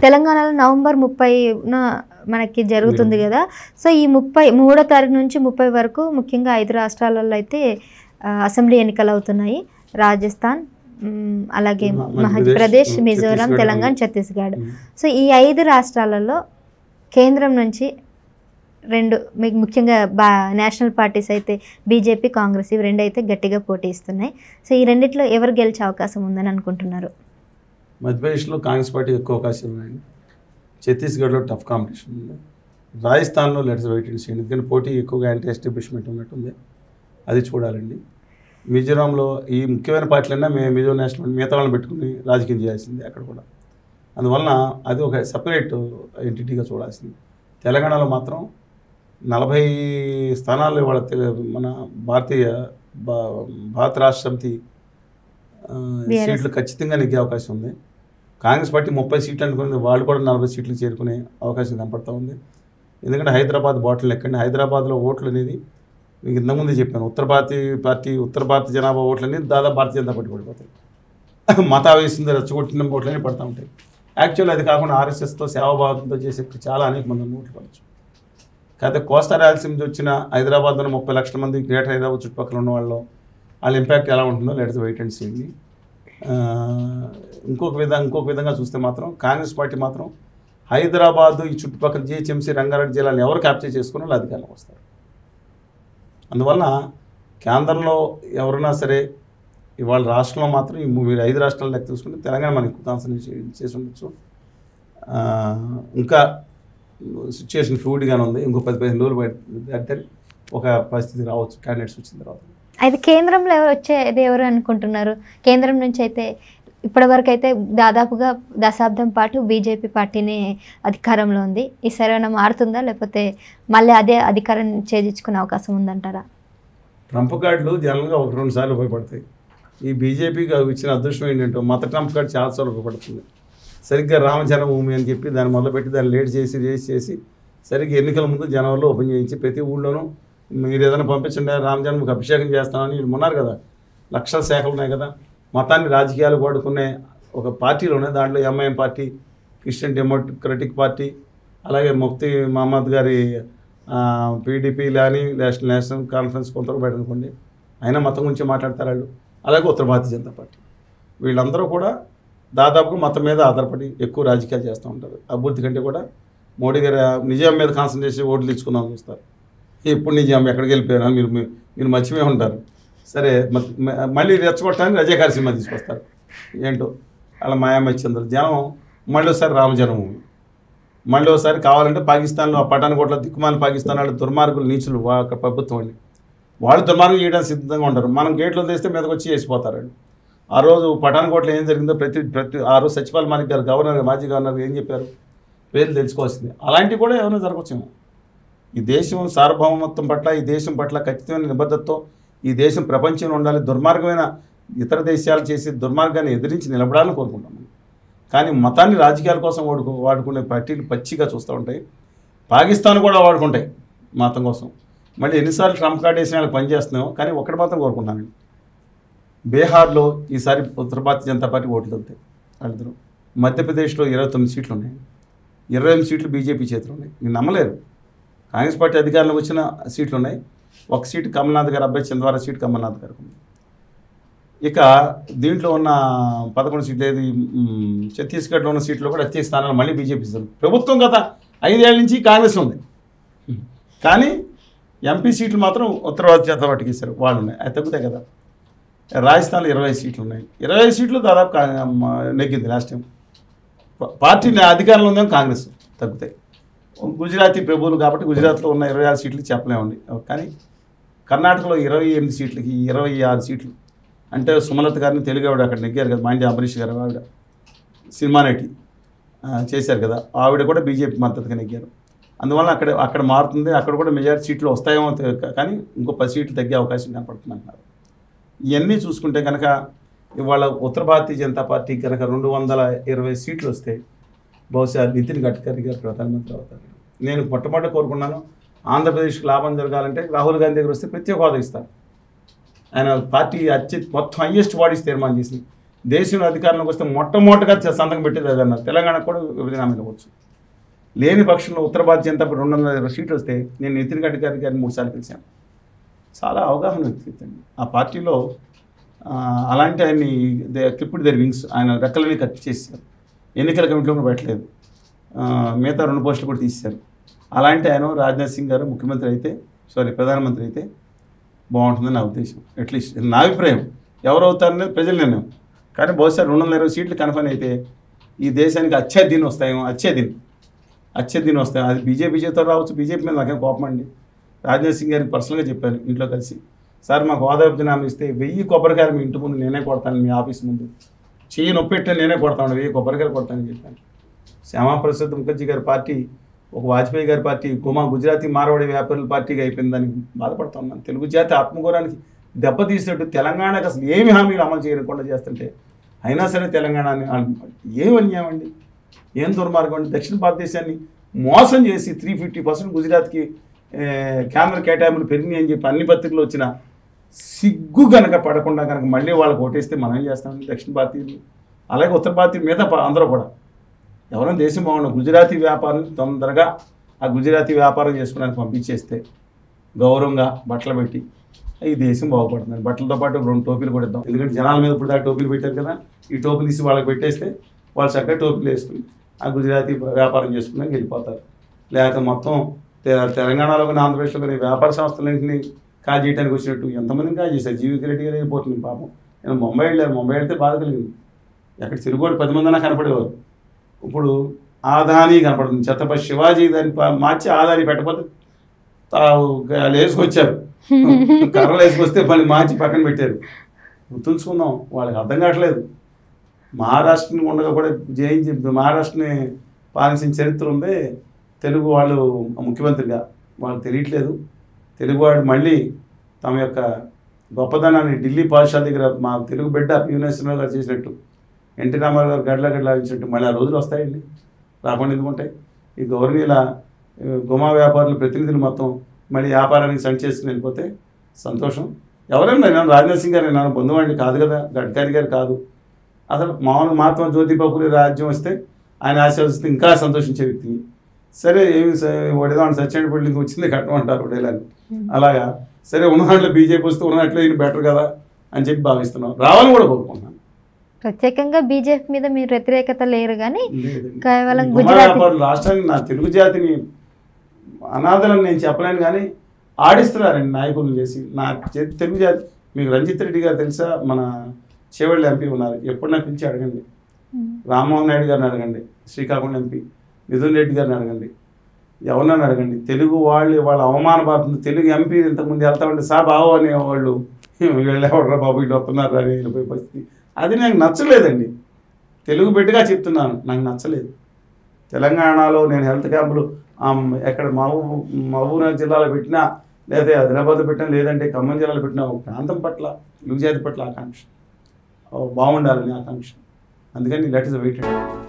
తెలంగాణలో నవంబర్ ముప్పై మనకి జరుగుతుంది కదా సో ఈ ముప్పై మూడో తారీఖు నుంచి ముప్పై వరకు ముఖ్యంగా ఐదు రాష్ట్రాలలో అయితే ఆ, అసెంబ్లీ ఎన్నికలు అవుతున్నాయి రాజస్థాన్ మ్, అలాగే మ- మధ్యప్రదేశ్, మధ్యప్రదేశ్ మ్, మిజోరాం ఛత్తీస్గఢ్ తెలంగాణ ఉంది. ఛత్తీస్గఢ్ ఉమ్. సో ఈ ఐదు రాష్ట్రాలలో కేంద్రం నుంచి రెండు మీకు ముఖ్యంగా బా నేషనల్ పార్టీస్ అయితే బీజేపీ కాంగ్రెస్ ఇవి రెండు అయితే గట్టిగా పోటీ ఇస్తున్నాయి సో ఈ రెండిట్లో ఎవరు గెలిచే అవకాశం ఉందని అనుకుంటున్నారు మధ్యప్రదేశ్లో కాంగ్రెస్ పార్టీ ఎక్కువ అవకాశాలు ఉన్నాయండి ఛత్తీస్గఢ్లో టఫ్ కాంపిటీషన్ ఉంది రాజస్థాన్లో లెట్స్ వెయిట్ అండ్ సీ ఎందుకంటే పోటీ ఎక్కువగా యాంటీ ఎస్టాబ్లిష్మెంట్ ఉన్నట్టుంది అది చూడాలండి మిజోరాంలో ఈ ముఖ్యమైన పార్టీలన్నా మేము మిజో నేషనల్ మిగతా వాళ్ళని పెట్టుకుని రాజకీయం చేయాల్సింది అక్కడ కూడా అందువలన అది ఒక సపరేట్ ఎంటిటీగా చూడాల్సింది తెలంగాణలో మాత్రం నలభై స్థానాలు వాళ్ళ మన భారతీయ భా- భారత రాష్ట్ర సమితి ఆ, BRS. సీట్లు ఖచ్చితంగా నెగ్గే అవకాశం ఉంది కాంగ్రెస్ పార్టీ ముప్పై సీట్లు అనుకున్నది వాళ్ళు కూడా నలభై సీట్లు చేరుకునే అవకాశం కనపడతా ఉంది ఎందుకంటే హైదరాబాద్ బాటిల్ ఎక్కండి హైదరాబాద్లో ఓట్లు అనేది మీకు ఇంతకుముందే చెప్పాను ఉత్తర భారతీయ పార్టీ ఉత్తర భారత జనాభా ఓట్లు అనేది దాదాపు భారతీయ జనతా పార్టీ పడిపోతాయి మతా వేసింది రెచ్చగొట్టిన ఓట్లనే పడతా ఉంటాయి యాక్చువల్ అది కాకుండా ఆర్ఎస్ఎస్తో సేవాభావంతో చేసే చాలా అనేక మంది ఓట్లు పడవచ్చు కాకపోతే కోస్తా రాయలసీమ నుంచి వచ్చిన హైదరాబాద్లో ముప్పై లక్షల మంది గ్రేటర్ హైదరాబాద్ చుట్టుపక్కల ఉన్న వాళ్ళు వాళ్ళ ఇంపాక్ట్ ఎలా ఉంటుందో లెట్స్ వెయిట్ అండ్ సీని ఇంకొక విధంగా ఇంకొక విధంగా చూస్తే మాత్రం కాంగ్రెస్ పార్టీ మాత్రం హైదరాబాద్ ఈ చుట్టుపక్కల జిహెచ్ఎంసీ రంగారెడ్డి జిల్లాని ఎవరు క్యాప్చర్ చేసుకుని వాళ్ళు అధికారంలోకి వస్తారు అందువలన కేంద్రంలో ఎవరైనా సరే ఇవాళ రాష్ట్రంలో మాత్రం ఈ మీరు ఐదు రాష్ట్రాలు లెక్క చూసుకుంటే తెలంగాణ మనకి ఎక్కువ కాన్సన్ట్రేట్ చేసి ఉండొచ్చు ఆ, ఇంకా సిచ్యుయేషన్ ఫ్లూయిడ్గానే ఉంది ఇంకో పది పదిహేను రోజులు పెడితే ఒక పరిస్థితి రావచ్చు క్యాండిడేట్స్ వచ్చిన తర్వాత అయితే కేంద్రంలో ఎవరు వచ్చేది ఎవరు అనుకుంటున్నారు కేంద్రం నుంచి అయితే ఇప్పటివరకు అయితే దాదాపుగా దశాబ్దం పాటు బీజేపీ పార్టీనే అధికారంలో ఉంది ఈ సరైన మారుతుందా లేకపోతే మళ్ళీ అదే అధికారం ఛేదించుకునే అవకాశం ఉందంటారా ట్రంప్ కార్డులు జనరల్గా ఒక రెండు సార్లు ఉపయోగపడతాయి ఈ బీజేపీకి ఇచ్చిన అదృష్టం ఏంటంటే మత ట్రంప్ కార్డు చాలాసార్లు ఉపయోగపడుతుంది సరిగ్గా రామ జన్మభూమి అని చెప్పి దాన్ని మొదలుపెట్టి దాన్ని లేట్ చేసి రేస్ చేసి సరిగ్గా ఎన్నికల ముందు జనవరిలో ఓపెన్ చేయించి ప్రతి ఊళ్ళోనూ మీరు ఏదైనా పంపించండి రామ జన్మకి అభిషేకం చేస్తామని వీళ్ళు ఉన్నారు కదా లక్షల శాఖలు ఉన్నాయి కదా మతాన్ని రాజకీయాలు వాడుకునే ఒక పార్టీలు ఉన్నాయి దాంట్లో MIM party Christian Democratic Party అలాగే ముఫ్తీ మహమ్మద్ గారి పీడీపీ కానీ నేషనల్ నేషనల్ కాన్ఫరెన్స్ కొంతవరకు పెట్టనుకోండి అయినా మతం గురించి మాట్లాడతారు వాళ్ళు అలాగే ఉత్తర భారతీయ జనతా పార్టీ వీళ్ళందరూ కూడా దాదాపుగా మతం మీద ఆధారపడి ఎక్కువ రాజకీయాలు చేస్తూ ఉంటారు అభివృద్ధి కంటే కూడా మోడీ గారి నిజాం మీద కాన్సన్ట్రేట్ చేసి ఓట్లు తెచ్చుకుందాం చూస్తారు ఎప్పుడు నిజాం ఎక్కడికి వెళ్ళిపోయినా మీరు మీరు- మీరు మర్చిపోయి ఉంటారు సరే మ- మ- మళ్ళీ రెచ్చగొట్టడానికి రజాకారి సినిమా తీసుకొస్తారు ఏంటో అలా మాయామచ్చంద్ర జనం మళ్ళీ ఒకసారి రామ జన్మభూమి మళ్ళీ ఒకసారి కావాలంటే పాకిస్తాన్లో ఆ పఠాన్కోట్లో దిక్కుమాలి పాకిస్తాన్ వాళ్ళు దుర్మార్గులు నీచులు వా- అక్కడ ప్రభుత్వం అండి వాళ్ళు దుర్మార్గం చేయడానికి సిద్ధంగా ఉంటారు మనం గేట్లో తెస్తే మీదకి వచ్చి వేసిపోతారు వాళ్ళు ఆ రోజు పఠాన్కోట్లో ఏం జరిగిందో ప్రతి ప్రతి ఆ రోజు సచిపాల్ మాలిక్ గారు గవర్నర్ మాజీ గవర్నర్ ఏం చెప్పారు పేర్లు తెలుసుకోవాల్సింది అలాంటివి కూడా ఏమైనా జరగవచ్చేమో ఈ దేశం సార్వభౌమత్వం పట్ల ఈ దేశం పట్ల ఖచ్చితమైన నిబద్ధతతో ఈ దేశం ప్రపంచంలో ఉండాలి దుర్మార్గమైన ఇతర దేశాలు చేసే దుర్మార్గాన్ని ఎదిరించి నిలబడాలని కోరుకుంటాం మనం. కానీ మతాన్ని రాజకీయాల కోసం వాడుకో వాడుకునే పార్టీలు పచ్చిగా చూస్తూ ఉంటాయి పాకిస్తాన్ కూడా వాడుకుంటాయి మతం కోసం మళ్ళీ ఎన్నిసార్లు ట్రంప్ కార్డ్ వేసిన వాళ్ళకి పనిచేస్తున్నామో కానీ ఒకటి మాత్రం కోరుకుంటాను బీహార్లో ఈసారి ఉత్తర భారతీయ జనతా పార్టీ ఓట్లు తగ్గుతాయి వాళ్ళిద్దరు మధ్యప్రదేశ్లో ఇరవై తొమ్మిది సీట్లు ఉన్నాయి ఇరవై ఎనిమిది సీట్లు బీజేపీ చేతిలో ఉన్నాయి మీరు నమ్మలేరు కాంగ్రెస్ పార్టీ అధికారంలోకి వచ్చిన సీట్లు ఉన్నాయి ఒక సీటు కమల్నాథ్ గారు అబ్బాయి చంద్వారా సీటు కమల్నాథ్ గారికి ఉంది ఇక దీంట్లో ఉన్న పదకొండు సీట్లు ఏది మ్, ఛత్తీస్గఢ్లో ఉన్న సీట్లు కూడా అత్యధిక స్థానాలు మళ్ళీ బీజేపీ ఇస్తారు ప్రభుత్వం గత ఐదేళ్ల నుంచి కాంగ్రెస్ ఉంది కానీ ఎంపీ సీట్లు మాత్రం ఉత్తర భారతీయ జనతా పార్టీకి ఇస్తారు వాళ్ళు ఉన్నాయి అది తగ్గుతాయి కదా రాజస్థాన్లో ఇరవై సీట్లు ఉన్నాయి ఇరవై సీట్లు దాదాపు కా- మ- నెగ్గింది లాస్ట్ టైం ప- పార్టీ అధికారంలో ఉందేమో కాంగ్రెస్ తగ్గుతాయి గుజరాతీ ప్రభువులు కాబట్టి గుజరాత్లో ఉన్న ఇరవై ఆరు సీట్లు చెప్పలేమండి కానీ కర్ణాటకలో ఇరవై ఎనిమిది సీట్లకి ఇరవై ఆరు సీట్లు అంటే సుమలత గారిని తెలుగు ఆవిడ అక్కడ నెగ్గారు కదా మాండ్య అంబరీష్ గారు ఆవిడ సినిమా నటి ఆ, చేశారు కదా ఆవిడ కూడా బీజేపీ మద్దతుగా నెగ్గారు అందువల్ల అక్కడ అక్కడ మారుతుంది అక్కడ కూడా మెజారిటీ సీట్లు వస్తాయేమో తె- కానీ ఇంకో పది సీట్లు తగ్గే అవకాశం కనపడుతుంది అంటున్నారు ఇవన్నీ చూసుకుంటే కనుక ఇవాళ ఉత్తర భారతీయ జనతా పార్టీ కనుక రెండు వందల ఇరవై సీట్లు వస్తే బహుశా నితిన్ గడ్కరీ గారు ప్రధానమంత్రి అవుతారు నేను మొట్టమొదటి కోరుకున్నాను ఆంధ్రప్రదేశ్కి లాభం జరగాలంటే రాహుల్ గాంధీ దగ్గర వస్తే ప్రత్యేక హోదా ఇస్తారు ఆయన పార్టీ అత్య మొత్తం హయ్యెస్ట్ బాడీస్ తీర్మానం చేసింది దేశంలో అధికారంలోకి వస్తే మొట్టమొదటిగా సంతకం పెట్టేది అదన్నారు తెలంగాణ కూడా విభజన హామీ ఇవ్వచ్చు లేని పక్షంలో ఉత్తర భారత జనతా పార్టీ రెండు వందల ఇరవై సీట్లు వస్తే నేను నితిన్ గడ్కరీ గారిని మూడు సార్లు కలిశాను చాలా అవగాహన వ్యక్తి అండి ఆ పార్టీలో ఆ, అలాంటి ఆయన్ని క్లిప్పుడు దర్ వింగ్స్ ఆయన రెక్కలని కట్ చేశారు ఎన్నికల కమిటీలో కూడా పెట్టలేదు ఆ, మిగతా రెండు పోస్టులు కూడా తీశారు అలాంటి ఆయన రాజ్నాథ్ సింగ్ గారు ముఖ్యమంత్రి అయితే సారీ ప్రధానమంత్రి అయితే బాగుంటుందని నా ఉద్దేశం అట్లీస్ట్ ఇది నా అభిప్రాయం ఎవరు అవుతారనేది ప్రజల నిర్ణయం కానీ బహుశా రెండు వందల ఇరవై సీట్లు కన్ఫర్మ్ అయితే ఈ దేశానికి అచ్చే దిన్ వస్తాయేమో అచ్చే దిన్ అచ్చే దిన్ వస్తాయి అది బీజేపీతో రావచ్చు బీజేపీ మీద నాకేం కోపం అండి రాజ్నాథ్ సింగ్ గారికి పర్సనల్గా చెప్పాను ఇంట్లో కలిసి సార్ మాకు హోదా విభజన ఇస్తే వెయ్యి కొబ్బరికాయలు మీ ఇంటి ముందు నేనే కొడతాను మీ ఆఫీస్ ముందు చెయ్యి నొప్పి పెట్టే నేనే కొడతాను వెయ్యి కొబ్బరికాయలు కొడతానని చెప్పాను శ్యామాప్రసాద్ ముఖర్జీ గారి పార్టీ ఒక వాజ్పేయి గారి పార్టీ గుమా గుజరాతీ మార్వాడి వ్యాపారుల పార్టీగా అయిపోయిందని బాధపడతా ఉన్నాను తెలుగు జాతి ఆత్మగౌరవానికి దెబ్బతీసినట్టు తెలంగాణకు అసలు ఏమి హామీలు అమలు చేయకుండా చేస్తుంటే అయినా సరే తెలంగాణని ఏం అన్యాయం అండి ఏం దుర్మార్గం అండి దక్షిణ భారతదేశాన్ని మోసం చేసి త్రీ ఫిఫ్టీ పర్సెంట్ గుజరాత్కి ఏ, కేంద్ర కేటాయింపులు పెరిగినాయి అని చెప్పి అన్ని పత్రికలు వచ్చిన సిగ్గు కనుక పడకుండా కనుక మళ్ళీ వాళ్ళకి ఓటేస్తే మనం ఏం చేస్తామండి దక్షిణ భారతీయులు అలాగే ఉత్తర భారతీయులు మీద అందరూ కూడా ఎవరైనా దేశం బాగుండదు గుజరాతీ వ్యాపారం తొందరగా ఆ గుజరాతీ వ్యాపారం చేసుకోవడానికి పంపించేస్తే గౌరవంగా బట్టలు పెట్టి ఈ దేశం బాగుపడుతుంది బట్టలతో పాటు రెండు టోపీలు కూడా ఇద్దాం ఎందుకంటే జనాల మీద ఇప్పుడు దాకా టోపీలు పెట్టారు కదా ఈ టోపీలు తీసి వాళ్ళకి పెట్టేస్తే వాళ్ళు చక్కగా టోపీలు వేసుకుని ఆ గుజరాతీ వ్యాపారం చేసుకుని వెళ్ళిపోతారు లేకపోతే మొత్తం తె- తెలంగాణలో కానీ ఆంధ్రప్రదేశ్లో కానీ వ్యాపార సంస్థలన్నింటినీ కాజ్ చేయడానికి వచ్చినట్టు ఎంతమందిని కాజ్ చేశారు జీవిక రెడ్డి గారు అయిపోతుంది పాపం నేను ముంబై వెళ్ళాను ముంబై వెళ్తే బాధ కలిగింది అక్కడ తిరుగుడు పది మంది అన్నా కనపడేవారు ఇప్పుడు ఆదాని కనపడుతుంది చెత్తపై శివాజీ దాన్ని పా- మార్చి ఆదాని పెట్టకపోతే తావు వాళ్ళు వేసుకొచ్చారు కర్రలు వేసుకొస్తే మళ్ళీ మార్చి పక్కన పెట్టారు గుర్తుంచుకుందాం వాళ్ళకి అర్థం కావట్లేదు మహారాష్ట్రని ఉండగా కూడా జయించి మహారాష్ట్రని పాలించిన చరిత్ర ఉంది తెలుగు వాళ్ళు ముఖ్యమంత్రిగా వాళ్ళకి తెలియట్లేదు తెలుగువాడు మళ్ళీ తమ యొక్క గొప్పదనాన్ని ఢిల్లీ పాఠశాల దగ్గర మా తెలుగు బిడ్డ పియూనేశ్వరరావు గారు చేసినట్టు ఎన్టీ రామారావు గారు గడ్ల గడ్ల ఇచ్చినట్టు మళ్ళీ ఆ రోజులు వస్తాయండి రాకుండా ఎందుకు ఉంటాయి ఈ గౌరవనీయుల ఆ, గుమా వ్యాపారుల ప్రతినిధులు మొత్తం మళ్ళీ వ్యాపారానికి సంచి చేసుకుని వెళ్ళిపోతే సంతోషం ఎవరైనా నేను రాజ్నాథ్ సింగ్ గారు నేను బంధువాడిని కాదు కదా గడ్కరీ గారు కాదు అసలు మామూలు మహాత్మా జ్యోతిబాపురి రాజ్యం వస్తే ఆయన ఆశీర్వదిస్తే ఇంకా సంతోషించే వ్యక్తిని సరే ఏమి వడేదాం సత్యనారాయణ బిల్డింగ్ వచ్చింది కట్టమంటారు వడేలాని అలాగా సరే ఉన్న దాంట్లో బీజేపీ వస్తే ఉన్నట్లు ఈయన బెటర్ కదా అని చెప్పి భావిస్తున్నాం రావాలని కూడా కోరుకుంటున్నాను ప్రత్యేకంగా బీజేపీ మీద మీరు వ్యతిరేకత లేరు కానీ లేదండి. కేవలం ఈ గుజరాతీ- గుమా వ్యాపారులు రాష్ట్రానికి నా తెలుగు జాతిని అనాథలను నేను చెప్పలేను కానీ ఆడిస్తున్నారండి నాయకులను చేసి నా చే- తెలుగు జాతి మీకు రంజిత్ రెడ్డి గారు తెలుసా మన చేవళ్ళ ఎంపీ ఉన్నారు ఎప్పుడు నాకు పిలిచి అడగండి రామ్మోహన్ నాయుడు గారిని అడగండి శ్రీకాకుళం ఎంపీ మిథున్ రెడ్డి గారిని అడగండి ఎవరినైనా అడగండి తెలుగు వాళ్ళు వాళ్ళ అవమానపడుతుంది తెలుగు ఎంపీ ఇంతకుముందు వెళ్తా ఉంటే సా బావు అనేవాళ్ళు వీళ్ళు ఎవడరా బాబు వీళ్ళు వస్తున్నారు అని వెళ్ళిపోయే పరిస్థితి అది నాకు నచ్చలేదండి తెలుగు బిడ్డగా చెప్తున్నాను నాకు నచ్చలేదు తెలంగాణలో నేను హెల్త్ క్యాంపులు ఆమ్, ఎక్కడ మహబూబ్ మహబూబ్నగర్ జిల్లాలో పెట్టినా లేదా ఆదిలాబాద్ పెట్టినా లేదంటే ఖమ్మం జిల్లాలో పెట్టినా ఒక ప్రాంతం పట్ల తెలుగు జాతి పట్ల ఆకాంక్ష ఓ, బాగుండాలని ఆకాంక్ష అందుకని లెట్ ఇస్ వెయిట్